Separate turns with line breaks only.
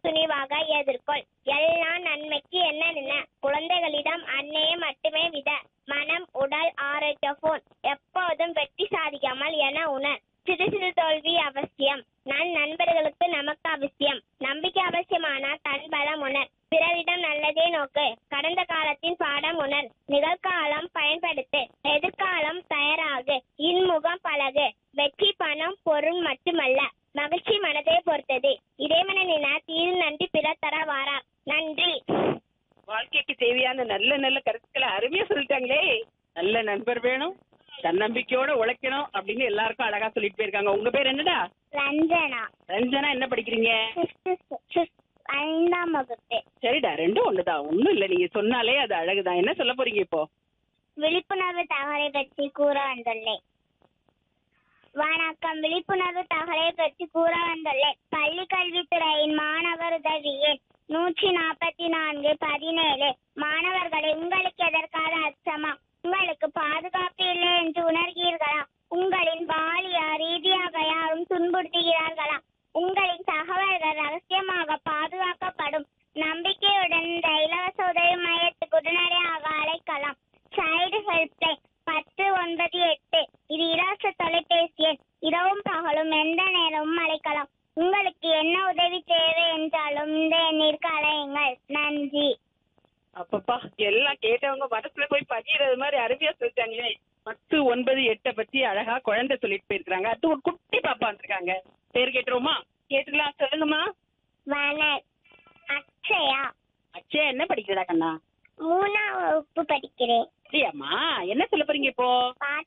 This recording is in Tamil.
துணிவாக எதிர்கொள் எல்லாம் நன்மைக்கு என்ன குழந்தைகளிடம் அன்னையை மட்டுமே விட மனம் உடல் ஆரோக்கிய போன் எப்போதும் வெற்றி சாதிக்காமல் என உணர் சிறு சிறு தோல்வி அவசியம் நன் நண்பர்களுக்கு நமக்கு அவசியம் நம்பிக்கை அவசியமானால் தன் பலம் உணர் பிறரிடம் நல்லதே நோக்கு கடந்த காலத்தின் பாடம் உணர் நிகழ்காலம் பயன்படுத்து எதிர்காலம் தயாராகு இன்முகம் பழகு வெற்றி பணம் பொருள் மட்டுமல்ல மகிழ்ச்சி மனதை பொறுத்தது இறைவன நின தீரு நன்றி பிற தர வாரா நன்றி
வாழ்க்கைக்கு தேவையான நல்ல நல்ல கருத்துக்களை அருமையா சொல்லிட்டாங்களே நல்ல நண்பர் வேணும் தன்னம்பிக்கையோட உழைக்கணும் அப்படின்னு எல்லாருக்கும் அழகா சொல்லிட்டு போயிருக்காங்க உங்க பேர் என்னடா
ரஞ்சனா
ரஞ்சனா என்ன படிக்கிறீங்க
ஐந்தாம் வகுப்பு
சரிடா ரெண்டும் ஒண்ணுதான் ஒண்ணும் இல்ல நீங்க சொன்னாலே அது அழகுதான் என்ன சொல்ல போறீங்க இப்போ
விழிப்புணர்வு தகவலை பற்றி கூற வந்துள்ளேன் வணக்கம் விழிப்புணர்வு தகவலை பற்றி கூற வந்துள்ளேன் பள்ளி கல்வித்துறையின் மாணவர் உதவி எண் நூற்றி நாற்பத்தி நான்கு பதினேழு மாணவர்களை உங்களுக்கு எதற்கான அச்சமா உங்களுக்கு பாதுகாப்பு இல்லை என்று உணர்கிறீர்களா உங்களின் பாலிய ரீதியாக யாரும் துன்புறுத்துகிறார்களா உங்களின் தகவல்கள் ரகசியமாக பாதுகாக்கப்படும் நம்பிக்கையுடன் இந்த இலவச உதவி மையத்துக்கு உடனடியாக அழைக்கலாம் சைல்டு ஹெல்ப்லைன் பத்து ஒன்பது எட்டு இது இலவச தொலைபேசி எண் இரவும் பகலும் எந்த நேரமும் அழைக்கலாம் உங்களுக்கு என்ன உதவி தேவை என்றாலும் இந்த எண்ணிற்கு அழையுங்கள் நன்றி
அப்பப்பா எல்லாம் கேட்டவங்க மனசுல போய் பதியறது மாதிரி அருமையா சொல்லிட்டாங்களே பத்து ஒன்பது எட்டை பத்தி அழகா குழந்தை சொல்லிட்டு போயிருக்காங்க அது ஒரு குட்டி பாப்பா வந்திருக்காங்க பேர் கேட்டுருவோமா கேட்டுக்கலாம் சொல்லுங்கம்மா
வண அக்ஷயா
அச்சே என்ன படிக்கிறதா கண்ணா
மூணாம் வகுப்பு படிக்கிறேன்
சரியாம்மா என்ன சொல்ல போறீங்க இப்போ
பாட்டு